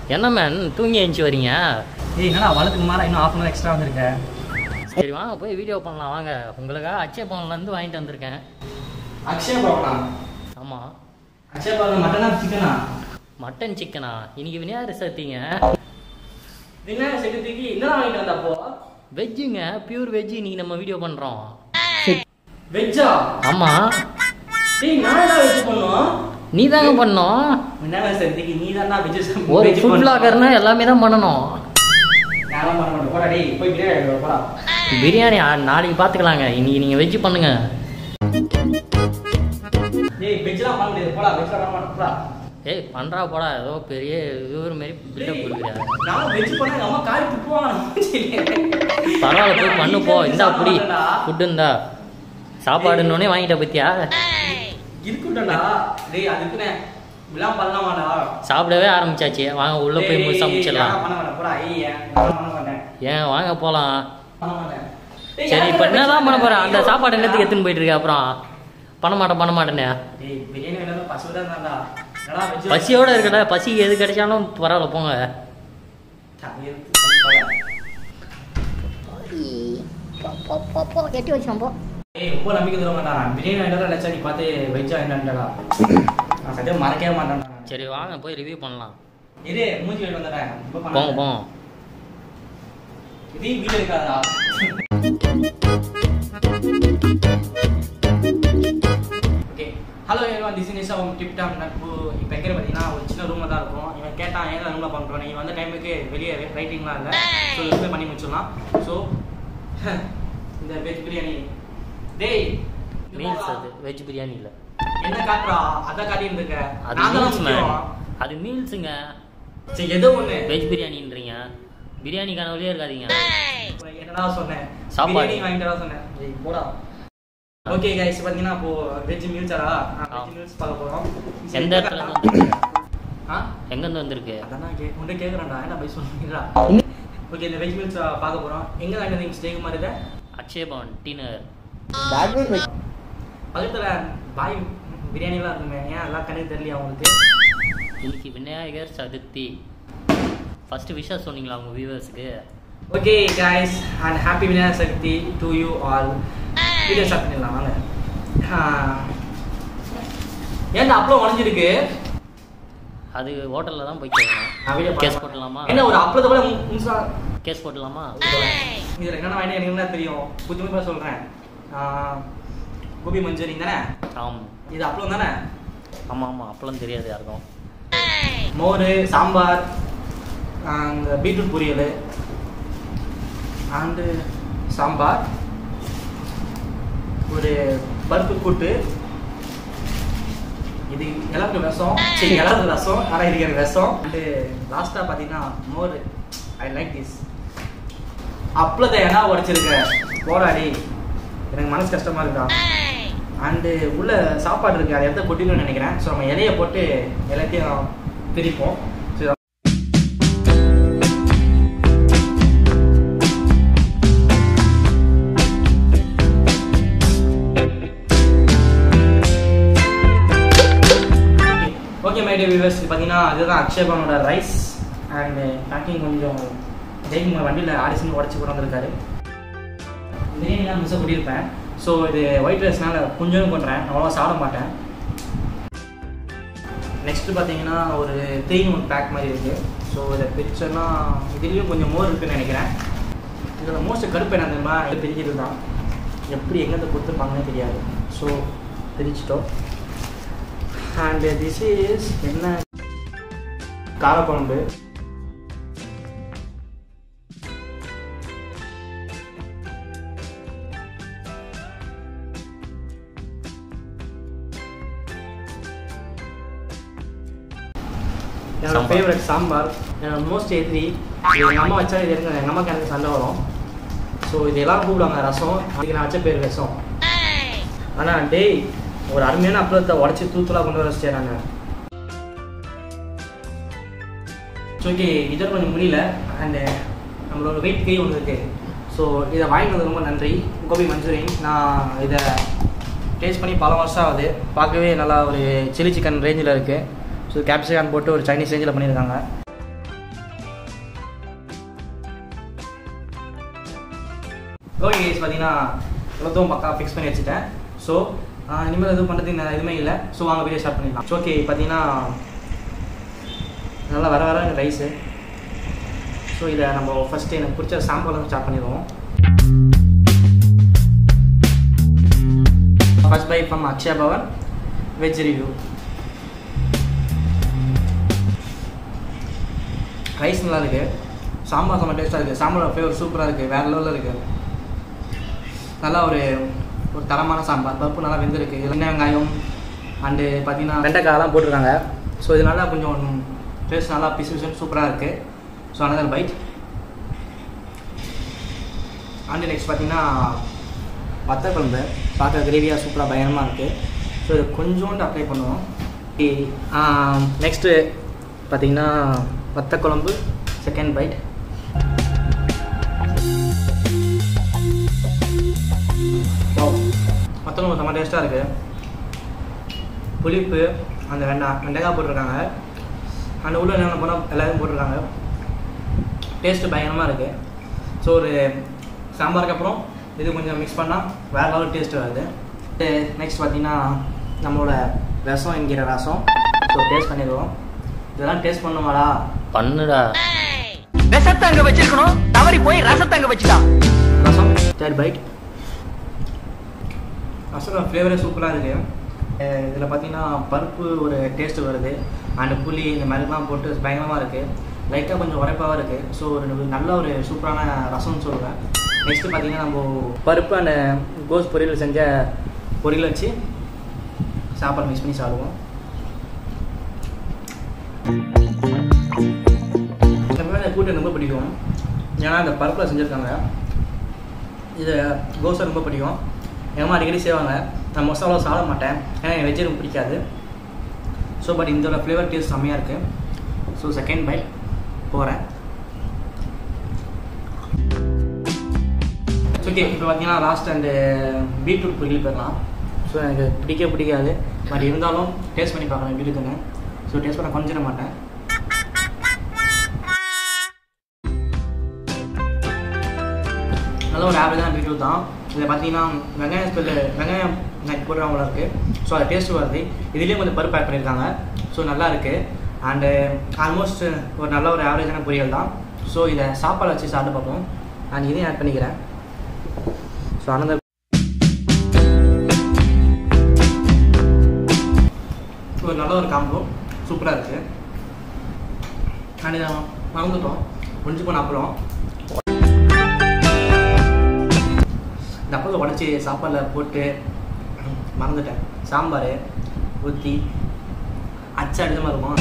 என்ன மேன் தூங்கி எழுந்துச்சி வரீங்க ஏய் என்னடா வளத்துக்கு மேலே இன்னும் ஆஃப் அன் எக்ஸ்ட்ரா வந்திருக்கேன் சரி வாங்க போய் வீடியோ பண்ணலாம் வாங்க உங்களுக்காக அச்சய பவன்லேருந்து வாங்கிட்டு வந்திருக்கேன் அக்ஷய பவனா ஆமாம் அக்ஷய பவன் மட்டனா சிக்கனா மட்டன் சிக்கனா இன்னைக்கு விநாயகர் சதுர்த்திங்க என்ன செகத்துக்கு என்னடா வாங்கிட்டு வந்த அப்போ வெஜ்ஜுங்க பியூர் வெஜ்ஜு இன்னைக்கு நம்ம வீடியோ பண்ணுறோம் வெஜ்ஜா ஆமாம் டேய் நான் என்ன வெஜ் பண்ணோம் நீ தாங்க பண்ணோம் விநாயகர் சதுர்த்திக்கு நீ தான்டா வெஜ் ஒரு ஃபுட் பிளாகர்னா எல்லாமே தான் பண்ணணும் யாரும் பண்ண மாட்டோம் போடா டேய் போய் பிரியாணி எடுத்து வா, போடா பிரியாணி ஆ, நாளைக்கு பார்த்துக்கலாங்க இன்னைக்கு நீங்கள் வெஜ்ஜு பண்ணுங்க டேய் வெஜ்லாம் பண்ண முடியாது போடா வெஜ்லாம் பண்ண மாட்டோம் போடா ஏய் பண்ணுறா போடா ஏதோ பெரிய இது ஒரு மாரி பில்டப் கொடுக்குறியா நான் வெஜ் பண்ணா எங்க அம்மா காரி துப்புவாங்க பரவாயில்ல போய் பண்ணு போ இந்தா புடி ஃபுட்டு இந்தா சாப்பாடுன்னொடனே வாங்கிட்ட பத்தியா இருக்கட்டும்டா டேய் அதுக்குனே விழாம் பண்ணலாமாடா சாப்பிடவே ஆரம்பிச்சாச்சு வாங்க உள்ள போய் முழுசா முடிச்சிடலாம் பண்ண மாட்டேன் போடா ஐயா பண்ண மாட்டேன் ஏன் வாங்க போலாம் பண்ண மாட்டேன் டேய், சரி யாருக்கு இப்போ என்னதான் பண்ண போற அந்த பண்ண சாப்பாடு என்னத்துக்கு எடுத்துன்னு போயிட்டு இருக்க அப்புறம் பண்ண மாட்டேன் பண்ண மாட்டேனே டேய் பிரியாணி வேணாலும் பசுவோட இருந்தாடா என்னடா வெஜ் பசியோட இருக்கடா பசி எது கிடைச்சாலும் பரவாயில்ல போங்க கெட்டி வச்சோம் போ ஏய் ரொம்ப நம்பிக்கை தர மாட்டான் பிரியாணி வேண்டாம் நினைச்சா நீ பார்த்து வெஜ்ஜா என்னடா நான் சத்தியம் மறக்கவே மாட்டேன்டா சரி வாங்க போய் ரிவ்யூ பண்ணலாம் இரு மூஞ்சி வேணும் வந்துடுறேன் இப்போ பண்ண போங்க போங்க இது வீடு இருக்காதா ஓகே ஹலோ எல்லாம் டிசினிஸ் அவங்க டிப் டாப் நட்பு இப்போ எங்கே பார்த்தீங்கன்னா ஒரு சின்ன ரூமில் தான் இருக்கும் இவன் கேட்டான் ஏன் ரூமில் பண்ணுறோம் நீங்கள் வந்த டைமுக்கு வெளியே ரைட்டிங்லாம் இல்லை ஸோ இதுவே பண்ணி முடிச்சிடலாம் ஸோ இந்த வெஜ் பிரியாணி டேய் இங்க மீல்ஸ் போடா. அது வெஜ் பிரியாணி இல்லை என்ன காட்டுறா அதான் காட்டிட்டு இருக்க அது நான் தான் மீல்ஸ் மேன் முக்கியம். அது மீல்ஸுங்க சரி ஏதோ ஒன்று வெஜ் பிரியாணின்றீங்க பிரியாணி கனவுலயே இருக்காதீங்க என்னடா சொன்னேன் சாப்பாடு. பிரியாணி வாங்கிட்டு வர சொன்னேன் ஏய், போடா ஓகே கைஸ் பார்த்தீங்கன்னா இப்போ வெஜ் மீல்ஸாடா ஆ. வெஜ் மீல்ஸ் பார்க்க போறோம் எந்த இடத்துல இருந்து வந்திருக்கு? ஆ எங்கேருந்து வந்திருக்கு அதான் கே உன்கிட்ட கேட்குறேன்டா என்ன போய் சொல்லுறீங்களா ஓகே இந்த வெஜ் மீல்ஸ் பார்க்க போறோம் எங்க தான் நீங்கள் ஜெயக்குமார் இதை அக்ஷய் பவன் டின்னர் பக்கத்துல பாய் பிரியாணிலாம் இருக்குமே ஏன் எல்லாம் கணக்கு தெரியலையா உங்களுக்கு இன்னைக்கு விநாயகர் சதுர்த்தி ஃபர்ஸ்ட் விஷயம் சொன்னீங்களா உங்க வியூவர்ஸ்க்கு okay guys and happy Vinayakar Chaturthi to you all video start பண்ணிடலாம் வாங்க ஏன்டா அப்பளம் உடஞ்சிருக்கு அது ஹோட்டல்ல தான் போய் நான் video கேட்கணும் கேஸ் பார்க்க போட்டலாமா என்ன ஒரு அப்பளத்தை கூட மு- முழுசா கேஸ் போட்டலாமா இதுல என்னென்ன வாங்கினா எனக்கு என்ன தெரியும் புதுமைப்பா சொல்றேன் ஆஹ், கோபி மஞ்சூரியன் தானே ஆம் இது அப்பளம் தானே ஆமா ஆமா அப்பளம் தெரியாது யாருக்கும் மோர் சாம்பார் அந்த பீட்ரூட் பொரியல் அண்டு சாம்பார் ஒரு பருப்பு கூட்டு இது எல்லாருக்கும் விஷம் சரி எல்லாருக்கும் ரசம் ஆனால் இருக்கிற விஷம் அண்டு லாஸ்ட்டாக பார்த்தீங்கன்னா மோர் ஐ லைக் திஸ் அப்பளத்தை என்ன உடைச்சிருக்க போராடி எனக்கு மனசு கஷ்டமா இருக்கா அண்டு உள்ள சாப்பாடு இருக்கு அதை எடுத்து கொட்டிடணும்னு நினைக்கிறேன் ஸோ நம்ம இலைய போட்டு எல்லாத்தையும் பிரிப்போம் so okay my dear viewers பார்த்தீங்கன்னா அதுதான் அக்ஷயபவனோட ரைஸ் அண்ட் பேக்கிங் கொஞ்சம் ஜெயக்குமார் வண்டியில் ஆடிஷன் உடச்சி கொண்டு வந்திருக்காரு பிரியாணிலாம் மிஸ் பண்ணியிருப்பேன் ஸோ இது ஒயிட் ரைஸ்னால கொஞ்சம் பண்ணுறேன் அவ்வளோவா சாப்பிட மாட்டேன் நெக்ஸ்ட் பார்த்தீங்கன்னா ஒரு த்ரீ ஒன் பேக் மாதிரி இருக்குது ஸோ இதை பிரிச்சோன்னா இதுலேயும் கொஞ்சம் மோர் இருக்குன்னு நினைக்கிறேன் இதில் மோஸ்ட் கடுப்பு என்ன தெரியுமா இது பிரிக்கிறது தான் எப்படி எங்கேருந்து கொடுத்துருப்பாங்கன்னே தெரியாது ஸோ பிரிச்சிட்டோம் அண்ட் திஸ் இஸ் என்ன காரக்குழம்பு என்னோட சாம்பார். ஃபேவரட் சாம்பார் என்னோட மோஸ்ட் எதிரி இது எங்கள் அம்மா வச்சா இது எனக்கு எங்கள் அம்மாக்கு எனக்கு சண்டை வரும் ஸோ இது எல்லாரும் கூப்பிடுவாங்க ரசம் அதுக்கு நான் வச்ச பேர் ரசம் ஆனால் டேய் ஒரு அருமையான அப்பளத்தை உடச்சி தூத்தலாக கொண்டு வர வச்சிட்டேன் நான் ஓகே இதோட கொஞ்சம் முடியல அண்டு நம்மளோட வெயிட் கை ஒன்று இருக்குது ஸோ இதை வாங்கிட்டு வந்து ரொம்ப நன்றி கோபி மஞ்சூரியன் நான் இதை டேஸ்ட் பண்ணி பல வருஷம் ஆகுது பார்க்கவே நல்லா ஒரு சில்லி சிக்கன் ரேஞ்சில் இருக்குது ஸோ கேப்சிகான் போட்டு ஒரு சைனீஸ் ரேஞ்சில் பண்ணியிருக்காங்க ஓகே கேஸ் பார்த்தீங்கன்னா எல்லாத்தையும் பக்கா ஃபிக்ஸ் பண்ணி வச்சுட்டேன் ஸோ இனிமேல் எதுவும் பண்ணுறதுக்கு நான் எதுவுமே இல்லை ஸோ வாங்க வீடியோ ஸ்டார்ட் பண்ணிடலாம் ஓகே பார்த்தீங்கன்னா நல்லா வர வர ரைஸு ஸோ இதை நம்ம ஃபஸ்ட்டு எனக்கு பிடிச்ச சாம்பார் ஸ்டார்ட் பண்ணிடுவோம் first bite from Akshaya Bhavan veg review rice நல்லா இருக்கு சாம்பார் செம்ம டேஸ்ட்டாக இருக்குது சாம்பாரோட ஃப்ளேவர் சூப்பராக இருக்குது வேறு லெவலில் இருக்குது நல்லா ஒரு ஒரு தரமான சாம்பார் பருப்பு நல்லா வெந்திருக்கு எண்ணெய் வெங்காயம் அண்டு பார்த்தீங்கன்னா வெண்டைக்காயெல்லாம் போட்டிருக்காங்க ஸோ இது நல்லா கொஞ்சம் டேஸ்ட் நல்லா பிசு பிசுன்னு சூப்பராக இருக்குது so another bite and next பார்த்தீங்கன்னா வத்த குழம்பு பார்க்க கிரேவியாக சூப்பராக பயங்கரமாக இருக்குது ஸோ இது கொஞ்சோண்டு அப்ளை பண்ணுவோம் நெக்ஸ்ட்டு பார்த்தீங்கன்னா வத்த குழம்பு செகண்ட் பைட் வத்த குழம்பு செம்ம டேஸ்ட்டாக இருக்குது புளிப்பு அந்த வெண்டா வெண்டைக்காய் போட்டிருக்காங்க அந்த உள்ள என்னென்ன போனால் எல்லாத்தையும் போட்டிருக்காங்க டேஸ்ட்டு பயங்கரமாக இருக்குது ஸோ ஒரு சாம்பாருக்கு அப்புறம் இது கொஞ்சம் மிக்ஸ் பண்ணால் வேறு லெவல் டேஸ்ட் வருது நெக்ஸ்ட் பார்த்தீங்கன்னா நம்மளோட ரசம் என்கிற ரசம் ஸோ டேஸ்ட் பண்ணிடுவோம் இதெல்லாம் டேஸ்ட் பண்ணுவாடா பண்ணுடா விஷத்தை அங்க வச்சிருக்கணும் தவறி போய் ரசத்தை அங்க வச்சுட்டான் ரசம் தேர்ட் பைட் ரசம் ஃப்ளேவரே சூப்பராக இருக்குது இதில் பார்த்தீங்கன்னா பருப்பு ஒரு டேஸ்ட் வருது அண்ட் புளி இந்த மாதிரிலாம் போட்டு பயங்கரமாக இருக்குது லைட்டாக கொஞ்சம் உரைப்பாகவும் இருக்குது ஸோ ஒரு நல்ல ஒரு சூப்பரான ரசம்னு சொல்லுவேன் நெக்ஸ்ட்டு பார்த்தீங்கன்னா நம்ம பருப்பு அண்ட் கோஸ் பொரியல் செஞ்ச பொரியல் வச்சு சாப்பாடு மிக்ஸ் பண்ணி சாப்பிடுவோம் எனக்கு இந்த கூட்டு ரொம்ப பிடிக்கும் ஏன்னா இந்த பருப்பில் செஞ்சுருக்காங்க இது கோசை ரொம்ப பிடிக்கும் எங்கள் அம்மா அடிக்கடி செய்வாங்க நான் மசாலா சாப்பிட மாட்டேன் ஏன்னா எனக்கு வெஜ்ஜு ரொம்ப பிடிக்காது ஸோ பட் இதோட ஃப்ளேவர் டேஸ்ட் செம்மையாக இருக்குது ஸோ செகண்ட் பைட் போகிறேன் ஓகே இப்போ பார்த்தீங்கன்னா லாஸ்ட் அண்டு பீட்ரூட் பொரியல் போயிடலாம் ஸோ எனக்கு பிடிக்க பிடிக்காது பட் இருந்தாலும் டேஸ்ட் பண்ணி பார்க்கலாம் எப்படி இருக்குன்னு ஸோ டேஸ்ட் பண்ண கொஞ்சிட மாட்டேன் நல்ல ஒரு ஆவரேஜான பீட்ரூட் தான் இதில் பார்த்தீங்கன்னா வெங்காயம் ஸ்மெல்லு வெங்காயம் நைட் போடுறவங்கள இருக்குது ஸோ அது டேஸ்ட் வருது இதுலேயும் கொஞ்சம் பருப்பு ஆட் பண்ணியிருக்காங்க ஸோ நல்லா இருக்குது அண்டு ஆல்மோஸ்ட் ஒரு நல்ல ஒரு ஆவரேஜான பொரியல் தான் ஸோ இதை சாப்பாடு வச்சு சாப்பிட்டு பார்ப்போம் நான் இதையும் ஆட் பண்ணிக்கிறேன் ஸோ அனந்த ஒரு நல்ல ஒரு காம்போ சூப்பராக இருக்குது அண்ட் இதை மறந்துட்டோம் முடிஞ்சு போன அப்புறம் இந்த அப்பளத்தை உடச்சி சாப்பாடில் போட்டு மறந்துட்டேன் சாம்பார் ஊற்றி அச்சு அடிச்சமாக இருக்கும்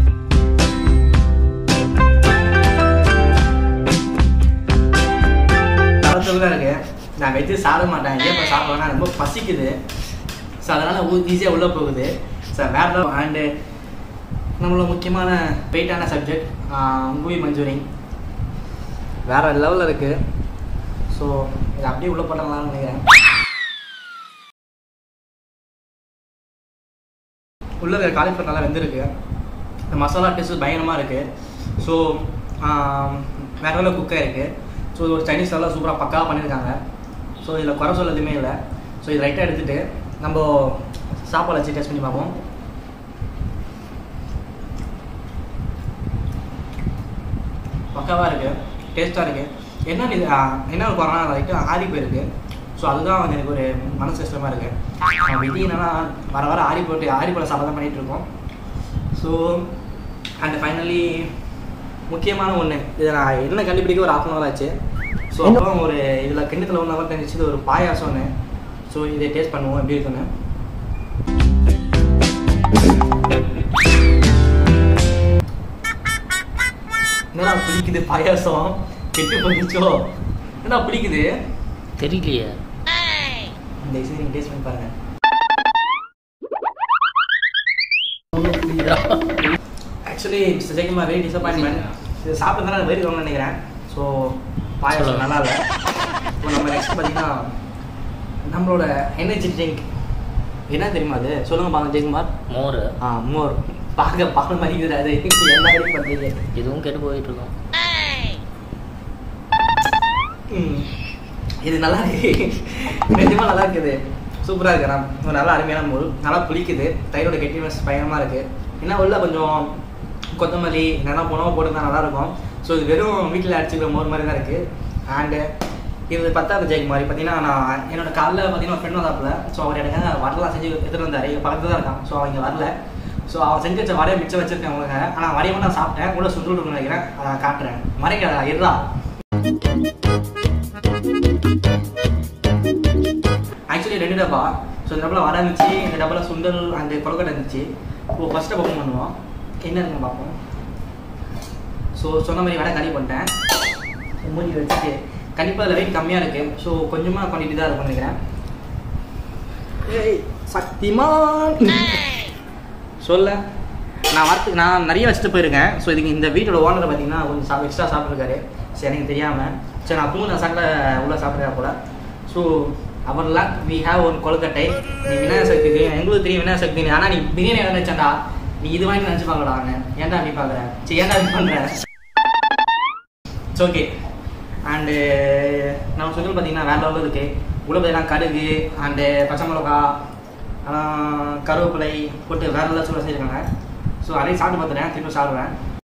தரத்துல இருக்கு நான் வெஜ்ஜு சாப்பிட மாட்டேன் ஏன் இப்போ சாப்பிடுவேன்னா ரொம்ப பசிக்குது ஸோ அதனால் ஊ ஈஸியாக உள்ளே போகுது ஸோ வேறு அண்டு நம்மளோட முக்கியமான வெயிட்டான சப்ஜெக்ட் மூவி மஞ்சூரிங் வேறு லெவலில் இருக்குது ஸோ இதை அப்படியே உள்ளே போட்டலாம்னு நினைக்கிறேன் உள்ள இருக்கிற காலிஃப்ளவர் நல்லா வெந்திருக்கு இந்த மசாலா டேஸ்ட் பயங்கரமாக இருக்குது ஸோ வேற லெவலில் குக்காக இருக்குது ஸோ இது ஒரு சைனீஸ் நல்லா சூப்பராக பக்காவாக பண்ணியிருக்காங்க ஸோ இதில் குறை சொல்ல எதுவுமே இல்லை ஸோ இது ரைட்டாக எடுத்துகிட்டு நம்ம சாப்பாடு வச்சு டேஸ்ட் பண்ணி பார்ப்போம் பக்காவாக இருக்குது டேஸ்ட்டாக இருக்குது என்ன இது ஆ, என்ன ஒரு குறைனா லைட்டாக ஆறி போயிருக்கு ஸோ அதுதான் வந்து எனக்கு ஒரு மனசு கஷ்டமாக இருக்குது விதி என்னன்னா வர வர ஆறி போட்டு ஆறி போல சாப்பிட தான் பண்ணிகிட்டு இருக்கோம் ஸோ அண்ட் ஃபைனலி முக்கியமான ஒன்று இதை நான் என்ன கண்டுபிடிக்க ஒரு half அன் ஹவர் ஆச்சு ஸோ அப்புறம் ஒரு இதில் கிண்ணத்தில் ஒன்று ஹவர் தெரிஞ்சிச்சு இது ஒரு பாயாசம்னு ஸோ இதை டேஸ்ட் பண்ணுவோம் எப்படி இருக்குன்னு என்னடா பிடிக்குது பாயாசம் கெட்டு போயிடுச்சோ என்னடா பிடிக்குது தெரியலையே இந்த இசை நீங்கள் டேஸ்ட் பண்ணி பாருங்க actually mister Jayakumar very disappointment இது சாப்பிட்டு தான் வெயிட் வரும்னு நினைக்கிறேன் ஸோ பாயாசம் சொல்லுங்க. நல்லா இல்லை இப்போ நம்ம நெக்ஸ்ட் பார்த்தீங்கன்னா நம்மளோட எனர்ஜி ட்ரிங்க் என்ன தெரியுமா அது சொல்லுங்க பாருங்க ஜெயக்குமார் மோர் ஆ மோர் பார்க்க பால் மாதிரி இருக்குது அது என்ன மாதிரி பண்ணுறீங்க இதுவும் கெட்டு போயிட்டு இருக்கோம் ம். இது நல்லா இருக்கு நிஜமா நல்லா இருக்குது சூப்பராக இருக்கு நான் ஒரு நல்ல அருமையான மோர் நல்லா புளிக்குது தயிரோட கெட்டினஸ் பயங்கரமாக இருக்கு என்ன உள்ள கொஞ்சம் கொத்தமல்லி என்னென்ன போனோம் போட்டுருந்தா நல்லா இருக்கும் ஸோ இது வெறும் வீட்டில் அடிச்சுக்கிற மோர் மாதிரி தான் இருக்கு அண்டு இது பத்தாவது ஜெயக்கு மாதிரி பார்த்தீங்கன்னா நான் என்னோட காலைல பார்த்தீங்கன்னா ஃப்ரெண்ட் வந்தாப்புல ஸோ அவர் எனக்கு வடலாம் செஞ்சு எடுத்துகிட்டு வந்தார் எங்கள் பக்கத்துல தான் இருக்கான் ஸோ அவங்க வரல ஸோ அவன் செஞ்சு வச்ச வடையை மிச்சம் வச்சிருக்கேன் உங்களுக்கு ஆனால் வடையை மட்டும் நான் சாப்பிட்டேன் உள்ள சுண்டு விட்டுன்னு நினைக்கிறேன் அதை நான் காட்டுறேன் மறைக்காதா இருடா ஆக்சுவலி ரெண்டு டப்பா ஸோ இந்த டப்பாவில் வடை இருந்துச்சு இந்த டப்பாவில் சுண்டல் அந்த கொலக்கட்டை இருந்துச்சு இப்போ ஃபஸ்ட்டு ஓப்பன் பண்ணுவோம் என்ன இருக்குன்னு பார்ப்போம் ஸோ சொன்ன மாதிரி வடை கறி பண்ணிட்டேன் மூடி வச்சுட்டு கண்டிப்பாக அதில் வெயிட் கம்மியாக இருக்குது ஸோ கொஞ்சமாக குவான்டிட்டி தான் இருக்கும் நினைக்கிறேன் ஏய் சக்திமான் சொல்ல நான் வரத்துக்கு நான் நிறைய வச்சுட்டு போயிருக்கேன் ஸோ இதுக்கு இந்த வீட்டோட ஓனர் பார்த்தீங்கன்னா கொஞ்சம் சா எக்ஸ்ட்ரா சாப்பிட்ருக்காரு சரி எனக்கு தெரியாமல் சரி நான் தூங்க சாப்பிட உள்ள சாப்பிட்றேன் போல ஸோ அவர்லாம் வி ஹேவ் ஒன் கொல்கட்டை நீ விநாயகர் சக்தி தெரியும் எங்களுக்கு தெரியும் விநாயகர் சக்தி ஆனால் நீ பிரியாணி என்ன நினச்சாண்டா நீ இது வாங்கி நினச்சிப்பாங்கடா ஏன்டா நீ பார்க்குற சரி ஏன்டா நீ பண்ணுற இட்ஸ் ஓகே அண்டு நம்ம சொல்லி பார்த்தீங்கன்னா வேற லெவலில் இருக்குது உள்ள பார்த்தீங்கன்னா கடுகு அண்டு பச்சை மிளகா ஆஹ், கருவேப்பிலை போட்டு வேற லெவலில் சொல்ல செஞ்சுருக்காங்க ஸோ அதையும் சாப்பிட்டு பார்த்துட்டேன் திரும்ப சாப்பிடுவேன்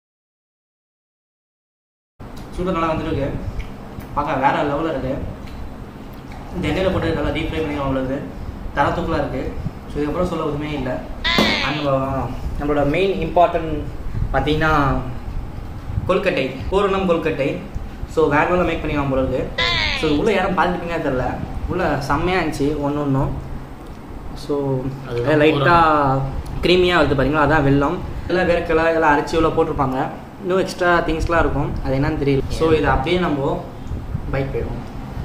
சூடு நல்லா வந்துருக்கு பார்க்க வேற லெவலில் இருக்குது இந்த எண்ணெயில் போட்டு நல்லா டீப் ஃப்ரை பண்ணி அவ்வளோது தரத்துக்குள்ளே இருக்குது ஸோ இதுக்கப்புறம் சொல்ல எதுவுமே இல்லை அண்ட் நம்மளோட மெயின் இம்பார்ட்டன்ட் பார்த்தீங்கன்னா கொல்கட்டை பூரணம் கொல்கட்டை ஸோ வேற லெவலில் மேக் பண்ணி போல இருக்கு ஸோ உள்ள யாரும் பார்த்துருப்பீங்க தெரில உள்ள செம்மையாக இருந்துச்சு ஒன்று ஒன்றும் ஸோ அதுதான் லைட்டாக க்ரீமியாக வருது பார்த்தீங்களா அதான் வெல்லம் எல்லாம் வேர்க்கலை எல்லாம் அரைச்சி உள்ள போட்டிருப்பாங்க இன்னும் எக்ஸ்ட்ரா திங்ஸ்லாம் இருக்கும் அது என்னன்னு தெரியல ஸோ இதை அப்படியே நம்ம பைக் போயிடுவோம்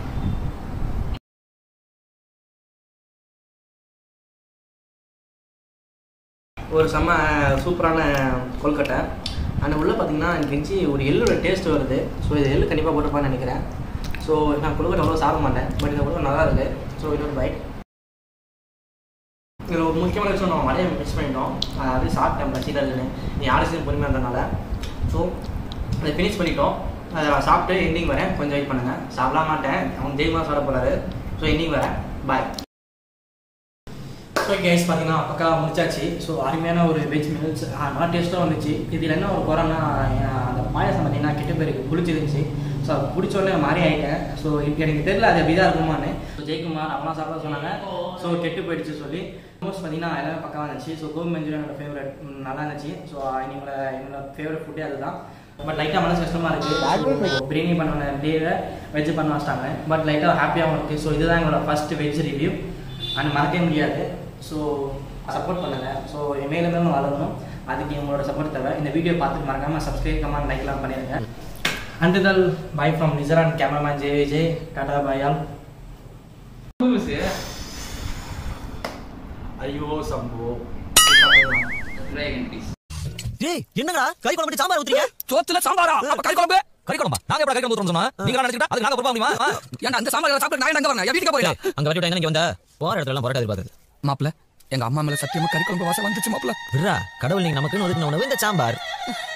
ஒரு செம்ம சூப்பரான கொல்கட்டை அந்த உள்ள பார்த்தீங்கன்னா எனக்கு தெரிஞ்சு ஒரு எள்ளோட டேஸ்ட் வருது ஸோ இது எள்ளு கண்டிப்பாக போட்டுப்பான்னு நினைக்கிறேன் ஸோ நான் கொல்கட்டை அவ்வளோ சாப்பிட மாட்டேன் பட் இந்த கொல்கட்டை நல்லா இருக்கு ஸோ இது ஒரு பைக் இதில் ஒரு முக்கியமான விஷயம் நம்ம வடையை மிஸ் பண்ணிட்டோம் அதாவது சாப்பிட்டேன் பசிடல்னு நீ யாரும் சேர்ந்து பொறுமையாக இருந்தனால ஸோ அதை ஃபினிஷ் பண்ணிட்டோம் அதை நான் சாப்பிட்டு எண்டிங் வரேன் கொஞ்சம் வெயிட் பண்ணுங்கள் சாப்பிட மாட்டேன் அவன் தெய்வமாக சாப்பிட போகிறாரு ஸோ எண்டிங் வரேன் பாய் ஸோ கேஸ் பார்த்தீங்கன்னா பக்கா முடிச்சாச்சு ஸோ அருமையான ஒரு வெஜ் மீல்ஸ் நல்லா டேஸ்ட்டாக வந்துச்சு இதில் என்ன ஒரு குறைன்னா அஹ் அந்த பாயாசம் பார்த்தீங்கன்னா கெட்டு போயிருக்கு புளிச்சிருந்துச்சு ஸோ அது பிடிச்ச உடனே மாறி ஆகிட்டேன் ஸோ இப்போ எனக்கு தெரியல அது எப்படிதான் இருக்குமான்னு ஸோ ஜெயக்குமார் அவங்களாம் சாப்பிட சொன்னாங்க ஸோ கெட்டு போயிடுச்சு சொல்லி மோஸ்ட் பார்த்தீங்கன்னா எல்லாமே பக்கமாக இருந்துச்சு ஸோ கோபி மஞ்சள் என்னோட ஃபேவரட் நல்லா இருந்துச்சு ஸோ என்னோட என்னோட ஃபேவரட் ஃபுட்டே அதுதான் பட் லைட்டாக மனசு கஷ்டமாக இருக்குது பிரியாணி பண்ண டேவை வெஜ் பண்ண வச்சிட்டாங்க பட் லைட்டாக ஹாப்பியாகவும் இருக்குது ஸோ இதுதான் எங்களோட ஃபர்ஸ்ட் வெஜ் ரிவ்யூ அண்ட் மறக்கவே முடியாது ஸோ சப்போர்ட் பண்ணுங்க ஸோ மேலும் மேலும் வளரணும் அதுக்கு உங்களோட சப்போர்ட் தேவை இந்த வீடியோ பார்த்துட்டு மறக்காம சப்ஸ்கிரைப் கமெண்ட் லைக்லாம் பண்ணிடுங்க அண்டுதல் bye from Nizar and cameraman J Vijay tata bye all ஐயோ சம்போ டேய் என்னடா கறி குழம்பு சாம்பார் ஊத்துறீங்க சோத்துல சாம்பாரா அப்ப கறி குழம்பு கறி குழம்பா நாங்க எப்படி கறி குழம்பு ஊத்துறோம் சொன்னா நீங்க நினைச்சிட்டா அதுக்கு நாங்க பொறுப்பா முடியுமா ஆ? ஏன்டா அந்த சாம்பார் சாப்பிட்டு நான் எங்க வரணும் என் வீட்டுக்கு போறேன் டேய், அங்க வட்டி விட்டா இங்க வந்த போற இடத்துல எல்லாம் பரோட்டா எதிர்பார்த்தது மாப்பிள எங்க அம்மா மேல சத்தியமா கறி குழம்பு வாசம் வந்துச்சு மாப்பிள விட்றா கடவுள் நீங்க நமக்குன்னு ஒதுக்கின உணவு இந்த சாம்பார்